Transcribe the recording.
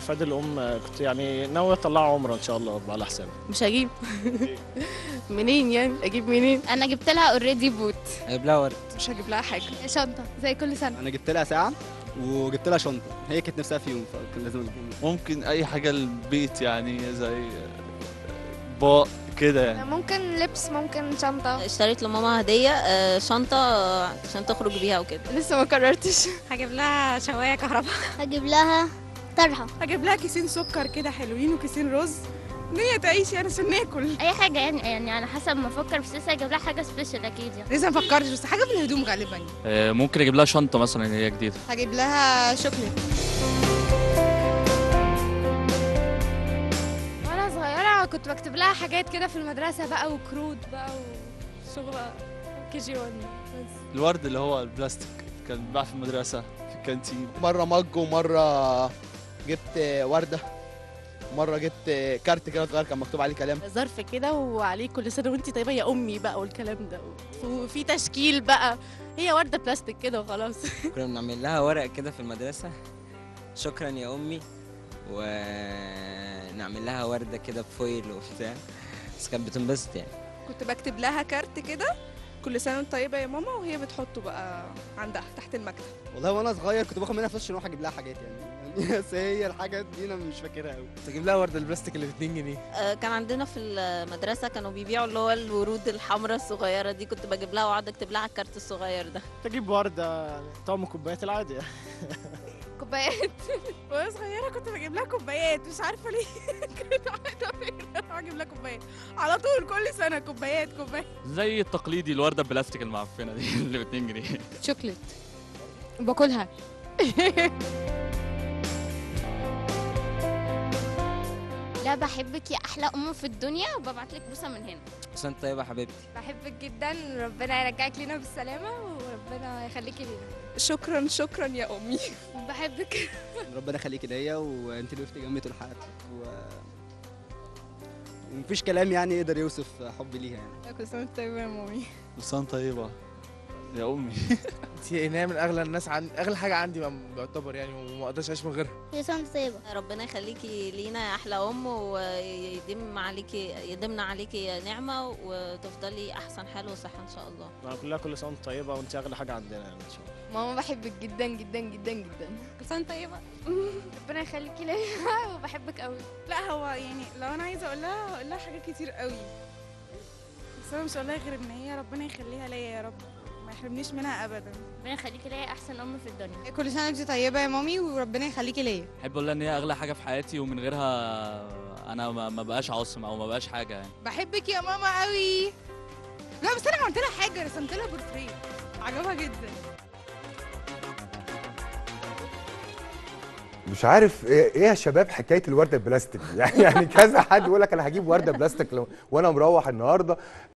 في عيد الام آه، كنت يعني ناوي اطلعه عمره ان شاء الله على حسابي مش هجيب منين يعني اجيب منين انا جبت لها اوريدي بوت هجيب لها ورد مش هجيب لها حاجه شنطه زي كل سنه انا جبت لها ساعه وجبت لها شنطه هي كانت نفسها في يوم فكان لازم اجيبهم لها. ممكن اي حاجه للبيت يعني زي باق كده يعني ممكن لبس ممكن شنطه اشتريت لماما هدية آه، شنطة آه، عشان تخرج بيها وكده لسه ما قررتش هجيب لها شوايه كهرباء هجيب لها طرحه هجيب لها كيسين سكر كده حلوين وكيسين رز ان هي تعيش يعني عشان ناكل اي حاجه يعني يعني على حسب ما افكر بس لسه هجيب لها حاجه سبيشال اكيد يعني لسه ما فكرتش بس حاجه من الهدوم غالبا ممكن اجيب لها شنطه مثلا هي جديده هجيب لها شوكليت وانا صغيره كنت بكتب لها حاجات كده في المدرسه بقى وكروت بقى وشغله كي جي 1 بس الورد اللي هو البلاستيك كان بيتباع في المدرسه في الكانتين مره مج ومره جبت ورده مره جبت كارت كده صغير كان مكتوب عليه كلام ظرف كده وعليه كل سنه وانت طيبه يا امي بقى والكلام ده وفي تشكيل بقى هي ورده بلاستيك كده وخلاص كنا بنعمل لها ورق كده في المدرسة شكرا يا أمي ونعمل لها وردة كده بفويل وبتاع بس كانت بتنبسط يعني كنت بكتب لها كارت كده كل سنه وانت طيبه يا ماما وهي بتحطه بقى عندها تحت المكتب والله وانا صغير كنت باخد منها فلوس عشان اروح اجيب لها حاجات يعني بس هي الحاجات دي انا مش فاكرها قوي تجيب لها ورده البلاستيك اللي ب 2 جنيه آه، كان عندنا في المدرسة كانوا بيبيعوا اللي هو الورود الحمراء الصغيرة دي كنت بجيب لها واقعد اكتب لها على الكارت الصغير ده تجيب ورده يعني طعم كوبايات العادي يعني. كوبايات وانا صغيره كنت بجيب لها كوبايات مش عارفه ليه كنت قاعده فين اروح اجيب لها كوبايات على طول كل سنه كوبايات كوبايات زي التقليدي الورده البلاستيك المعفنه دي اللي ب 2 جنيه شوكليت باكلها لا بحبك يا احلى ام في الدنيا وببعت لك بوسه من هنا بس أنت طيبة يا حبيبتي بحبك جدا ربنا يرجعك لينا بالسلامه وربنا يخليكي لينا شكرا شكرا يا امي بحبك ربنا يخليك ليا وانت اللي وقفتي جنبي طول حياتك و... ومفيش كلام يعني يقدر يوصف حبي ليها يعني كل سنه وانت طيبه يا مامي لسان طيبه يا امي انت هي من اغلى الناس عن اغلى حاجه عندي بيعتبر يعني وما اقدرش اعيش من غيرها كل سنه طيبه ربنا يخليكي لينا يا أحلى أم ويديم عليكي يديمنا عليكي نعمة وتفضلي أحسن حال وصحة إن شاء الله انا كلها كل سنه وانت طيبه وانت اغلى حاجه عندنا يعني ان شاء الله ماما بحبك جدا جدا جدا جدا كل سنه طيبه ربنا يخليكي ليا وبحبك قوي لا هو يعني لو انا عايزه اقول لها هقول لها حاجات كتير قوي بس انا مش هقول لها غير ان هي ربنا يخليها ليا يا رب ما يحرمنيش منها ابدا ربنا يخليكي ليا احسن ام في الدنيا كل سنه وانت طيبه يا مامي وربنا يخليكي ليا احب اقول لها ان هي اغلى حاجه في حياتي ومن غيرها انا ما ما بقاش عاصم او ما بقاش حاجه يعني بحبك يا ماما قوي لا بس انا عملت لها حاجه رسمت لها بورتريه عجبها جدا مش عارف ايه إيه يا شباب حكايه الورده البلاستيك دي؟ يعني يعني كذا حد يقول لك انا هجيب ورده بلاستيك لو- وانا مروح النهارده